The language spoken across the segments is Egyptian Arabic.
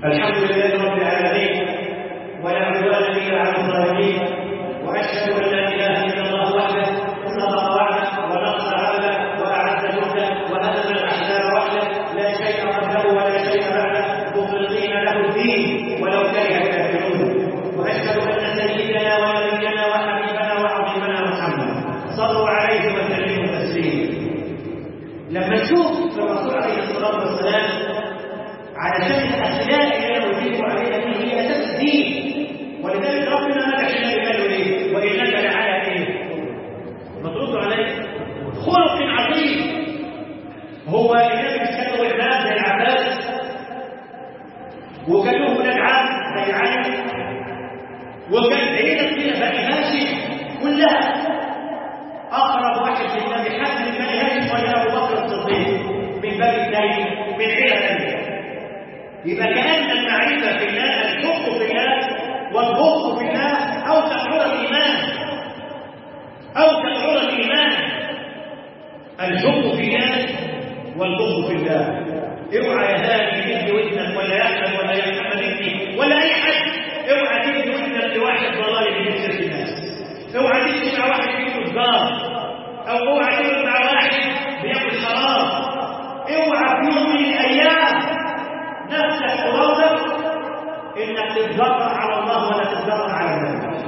الحمد لله رب العالمين ولا عدوان الا على الظالمين واشهد ان لا اله الا الله وحده صدق وعده ونصر عبده واعز جنده وهزم الاحزاب وحده لا شيء قبله ولا شيء بعده مخلصين له الدين ولو كره الكافرون واشهد ان سيدنا ونبينا وحبيبنا وعظيمنا محمد صلوا عليه وسلموا تسليما لما نشوف في الرسول عليه الصلاه والسلام علشان الاخلاق اللي انا قلت عليها دي هي اساس الدين ولذلك ربنا مدح النبي قال له ايه؟ وانك لعلى ايه؟ ما تردوا علي خلق عظيم هو النبي مش كان له ابناء زي العباس وكان له ولاد عم زي علي وكان عيله كده بني هاشم كلها اقرب واحد للنبي حد من بني هاشم ولا ابو بكر الصديق من بني الدين من عيله ثانيه يبقى كأن المعرفة في الله الحب في الله والبغض في الله أوسع عرى الإيمان أوسع عرى الإيمان الحب في الله والبغض في الله اوعى يا هادي تدي ودنك ولا يا احمد ولا يا محمد ابني ولا اي حد اوعى تدي ودنك لواحد ضلال من سيره الناس اوعى تدي مع واحد فيه تجار او اوعى تدي مع واحد بياكل حرام اوعى في يوم من الايام نفسك ترضى انك تتجرأ على الله ولا تتجرأ على الناس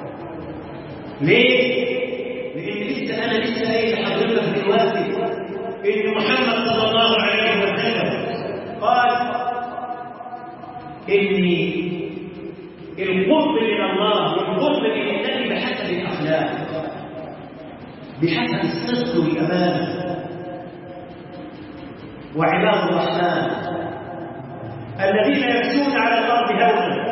ليه؟ لان لسه انا لسه قايل لحضرتك دلوقتي ان محمد صلى الله عليه وسلم قال اني القرب من الله والقرب من الله بحسب الاخلاق بحسب الصدق والامانه وعباد الرحمن الذين يمشون على الارض هونا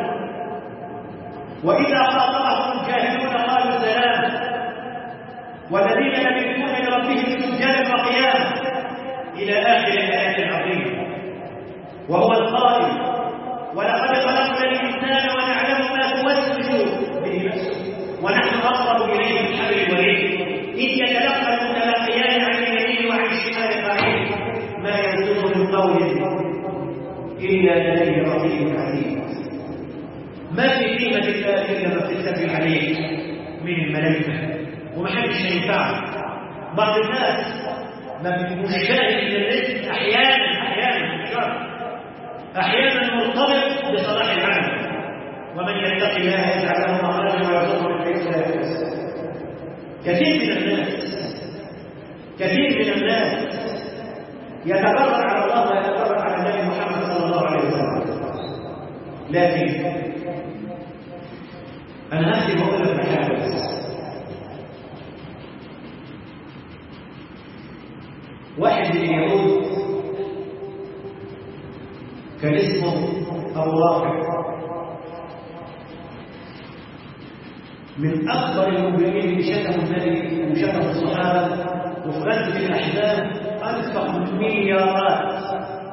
واذا خاطبهم الجاهلون قالوا سلام والذين يملكون لربهم سجدا وقياما الى اخر الايات العظيمه وهو القائل ولقد خلقنا الانسان ونعلم ما توسوس به نفسه ونحن اقرب اليه من حبل الوريد اذ يتلقى المتلقيان عن اليمين وعن الشمال قعيد ما يلفظ من قول إلا لديه رقيب عتيد ما في قيمة الله إلا ما بتتفق عليه من الملائكة ومحدش هينفعك بعض الناس ما بيكونش فاهم إن الرزق أحيانا أحيانا مش شرط أحيانا مرتبط بصلاح العمل ومن يتق الله يجعل له مخرجا ويرزقه من حيث لا يحتسب كثير من الناس كثير من الناس يتبرع على الله ويتبرع على النبي محمد صلى الله عليه وسلم لكن انا نفسي بقول لك حاجه بس واحد من اليهود كان اسمه ابو رافع من اكبر المجرمين اللي شتموا النبي وشتموا الصحابه وفي غزوه الاحزاب انفق مليارات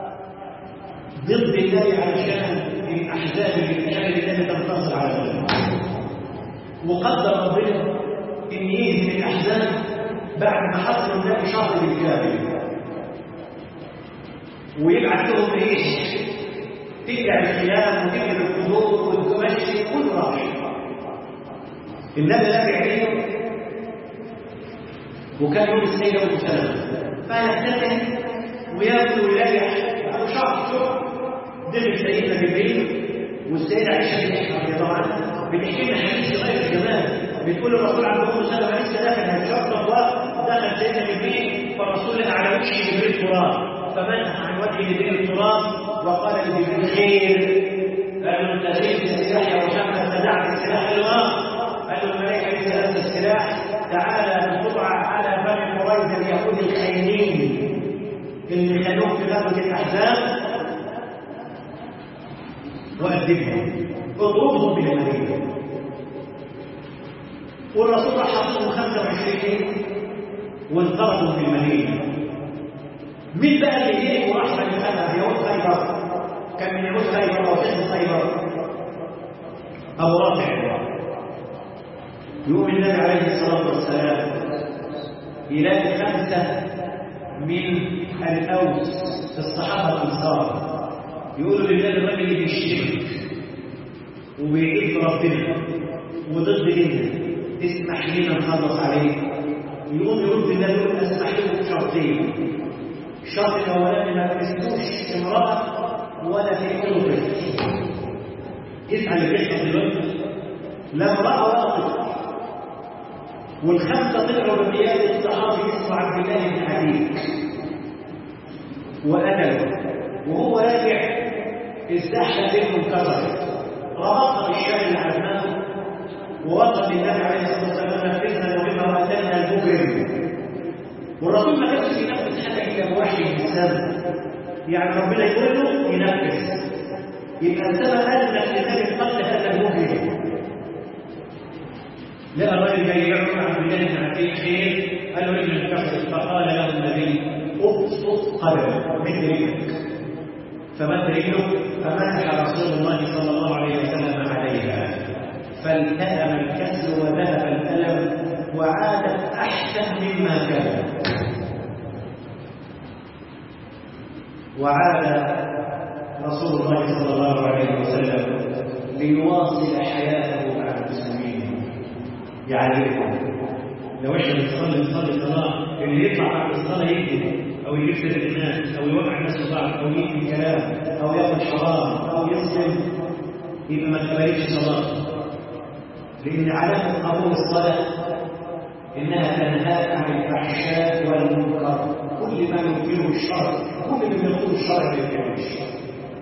ضد الله علشان الاحزاب اللي التي تنتصر على الغزو وقدر ربنا ان يهزم الاحزاب بعد ما حصل النبي شهر بالكامل ويبعث لهم ايش ترجع الخيام وتجري القدور والتمشي كل راح النبي لا عليهم وكان يوم السيدة والسلام فيبتسم وياكل ويريح بعد شهر شهر دخل سيدنا جبريل والسيدة عائشة بن رضي الله عنها بتحكي لنا حديث غير الجمال بتقول الرسول عليه الصلاه والسلام لسه داخل هيشرب وقت دخل سيدنا جبريل فالرسول على وجه جبريل تراب فمنح عن وجه جبريل التراب وقال لجبريل خير قال له انت خير السلاح يا محمد فدعت السلاح لله قال له الملائكه ليس هذا السلاح تعالى نطبع على بني قريظه اليهود الخاينين اللي خانوه في غزوه الاحزاب وأدبهم اضربهم بالمدينة والرسول راح حاططهم 25 وانطردوا في المدينة مين بقى اللي جه وراح بني خلف يهود خيبر كان من يهود خيبر او حزب خيبر ابو رافع يقوم النبي عليه الصلاه والسلام يلاقي خمسه من الاوس الصحابه الانصار يقولوا لله الراجل اللي بيشتمك وبيعيب ربنا وضد ديننا اسمح لنا نخلص عليه يقوم يرد الله يقول اسمح لكم شرطين الشرط الاولاني ما تمسكوش امراه ولا تقتلوا طفل اسال اللي بيحصل دلوقتي لا امراه ولا طفل والخمسه طلعوا بقياده الصحابي اسمه عبد الله بن حبيب وقتله وهو راجع الزحمه بينهم انكسرت ربطها بالشام اللي عزمه ووصل للنبي عليه الصلاه والسلام نفذنا المهمه واتانا المجرم والرسول ما كانش ينفذ حاجه الا بوحي من السماء يعني ربنا يقول له ينفذ يبقى السماء اذنت لذلك قتل هذا المجرم لقى الراجل جاي يعرف عبد الله بن عتيق خير قال له رجل انكسرت فقال له النبي ابسط قدمك مد رجلك فمد رجله فمسح رسول الله صلى الله عليه وسلم عليها فالتأم الكسر وذهب الألم وعادت أحسن مما كان وعاد رسول الله صلى الله عليه وسلم ليواصل حياته مع المسلمين يعلمهم لو احنا بنصلي نصلي صلاه اللي يطلع بعد الصلاه يكذب او يجيب سيره الناس او يوقع الناس في بعض او يكذب كلام او ياكل حرام او يظلم يبقى ما تقبلش صلاته لان علامه قبول الصلاه انها تنهاك عن الفحشاء والمنكر كل ما يمكنه الشر كل ما يقول الشرع يمكنه الشر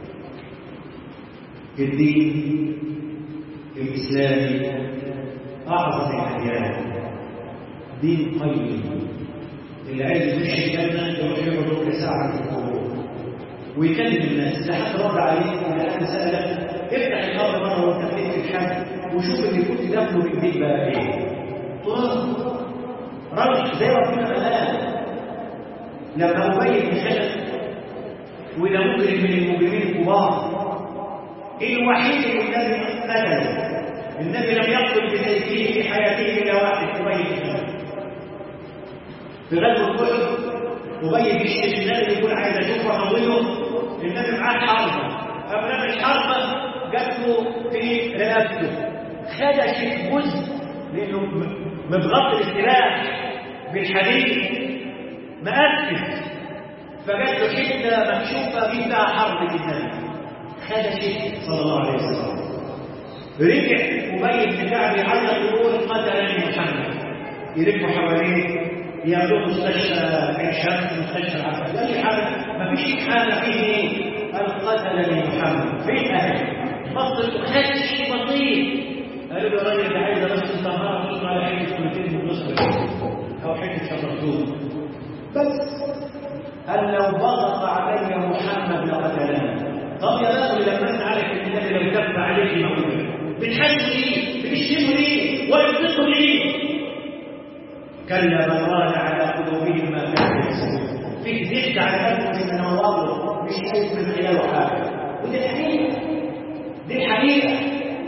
الدين الاسلامي اعظم الاديان دين قيم اللي عايز يخش الجنه يروح يقعد ربع ساعه في القبور ويكلم الناس لا حد رد عليه ولا حد سالك افتح الارض مره وانت بتكتب حد وشوف اللي كنت دافنه بايديك بقى ايه تراب رجل زي ربنا قال لما ابي بن خلف وده مجرم من المجرمين الكبار الوحيد الذي قتل النبي لم يقتل بسيفه في حياته الا واحد ابي بن خلف في غزوه احد ابي بيشتري النبي يقول عايز اشوفه احوله النبي معاه حربه قبل الحربه جات له في رقبته خدش جزء لانه متغطي السلاح بالحديد مأكد فجات له حته مكشوفه فيها حرب النبي خدش صلى الله عليه وسلم رجع ابي بن كعب يعلق يقول قتلني محمد يلفوا حواليه ياخذوه مستشفى عين شمس مستشفى العباس اي حاجه ما فيش حاجه فيه ايه قال قتلني محمد فين اهلي بطل خدش بطيء قالوا له الراجل ده عايز بس الطهاره تصنع على حته كلمتين من نص او حته شطرتون بس قال لو ضغط علي محمد لقتلني طب يا بابا لما انت عارف ان النبي لو كف عليك موجود بتحسوا ليه؟ بتشتموا ليه؟ ويصدقوا ليه؟ كلا بل ران على قلوبهم ما كانوا يكسبون فيك زيت على قلبهم من نوره مش شايف من خلاله حاجه ودي الحقيقه دي الحقيقه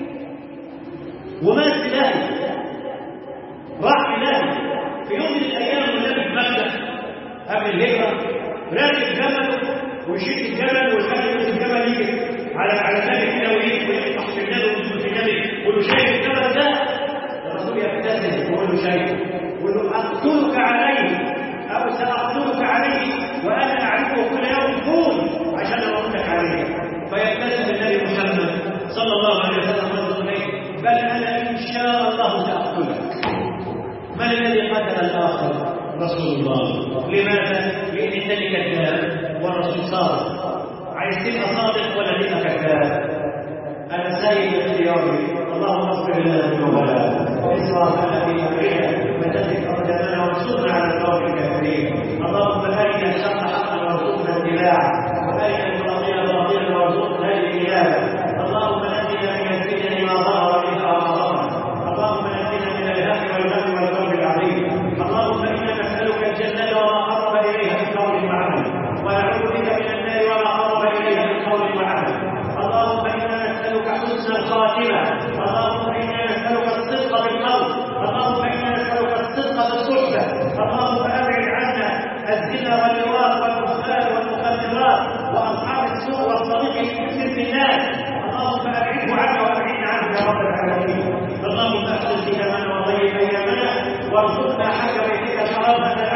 وما استلاهي راح هناك في يوم من الايام والنبي في مكه قبل الهجره راكب جمل ويشيل الجبل ويخلي الجبل يجي على على النبي كده ويجي ويفتح في النبي ويدخل في النبي يقول له شايف الجبل ده؟ الرسول يبتسم ويقول له شايفه يقول له اقتلك عليه او ساقتلك عليه وانا اعرفه كل يوم طول عشان اقول لك عليه فيبتسم النبي محمد صلى الله عليه وسلم ويقول عليه بل انا ان شاء الله ساقتلك من الذي قتل الاخر رسول الله لماذا؟ لان الثاني كذاب والرسول صادق عايز تبقى صادق ولا تبقى كذاب انا سيد اختياري اللهم اغفر لنا ذنوبنا واسرافنا في امرنا وثبت اقدامنا وانصرنا على القوم الكافرين اللهم ارنا الحق حقا وارزقنا اتباعه وارنا الباطل باطلا وارزقنا الاجابه اللهم نجنا من الفتن ما ظهر منها وما بطن اللهم نجنا من الهم والهم والكرب العظيم اللهم انا نسالك الجنه وما قرب اليها من قول وعمل ونعوذ بك من النار وما قرب اليها من قول وعمل اللهم انا نسالك حسن الخاتمه اللهم انا نسالك الصدق بالقول اللهم انا نسالك الصدق بالصحبه اللهم ابعد عنا الزنا وارزقنا حج بيتك شرفا